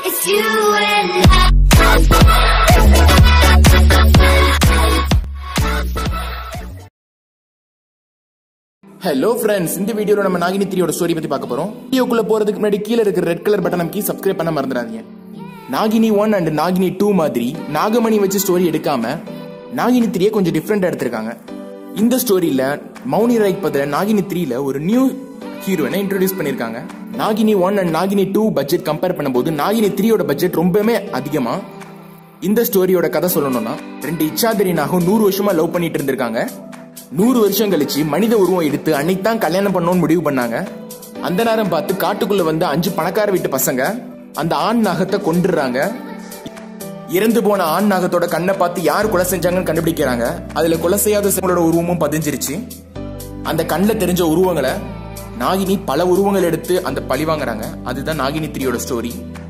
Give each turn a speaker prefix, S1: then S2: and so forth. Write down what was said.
S1: It's you and I.
S2: Hello friends இந்த வீடியோல நம்ம நாகினி த்ரீயோட ஸ்டோரி பத்தி பார்க்க போறோம் வீடியோக்குள்ள போறதுக்கு முன்னாடி கீழே இருக்கிற ரெட் கலர் பட்டன் அமைக்கி சப்ஸ்கிரைப் பண்ண மறந்துடாதீங்க Nagini one and Nagini two மாதிரி நாகமணி வச்சு ஸ்டோரி எடுக்காம நாகினி த்ரீயை கொஞ்சம் டிஃப்ரெண்டா எடுத்திருக்காங்க இந்த ஸ்டோரியில மௌனி ராய்க்கு பதில நாகினி த்ரீல ஒரு நியூ ஹீரோயினை இன்ட்ரோடியூஸ் பண்ணிருக்காங்க Nagini one and Nagini two budget compare பண்ணும்போது நாகினி த்ரீயோட பட்ஜெட் ரொம்பவே அதிகமா இந்த ஸ்டோரியோட கதை சொல்லணும்னா ரெண்டு இச்சாதிரி நாகும் நூறு வருஷமா லவ் பண்ணிட்டு இருந்திருக்காங்க நூறு வருஷம் கழிச்சு மனித உருவம் எடுத்து அன்னைக்கு தான் கல்யாணம் பண்ணணும்னு முடிவு பண்ணாங்க அந்த நேரம் பார்த்து காட்டுக்குள்ள வந்து அஞ்சு பணக்கார வீட்டு பசங்க அந்த ஆண் நாகத்தை கொன்றுறாங்க இறந்து போன ஆண் நாகத்தோட கண்ணை பார்த்து யார் கொலை செஞ்சாங்கன்னு கண்டுபிடிக்கிறாங்க அதுல கொலை செய்யாத சிலரோட உருவமும் பதிஞ்சிருச்சு அந்த கண்ணில் தெரிஞ்ச உருவங்களை நாகினி பல உருவங்கள் எடுத்து அந்த பழி வாங்குறாங்க அதுதான் நாகினி த்ரீயோட ஸ்டோரி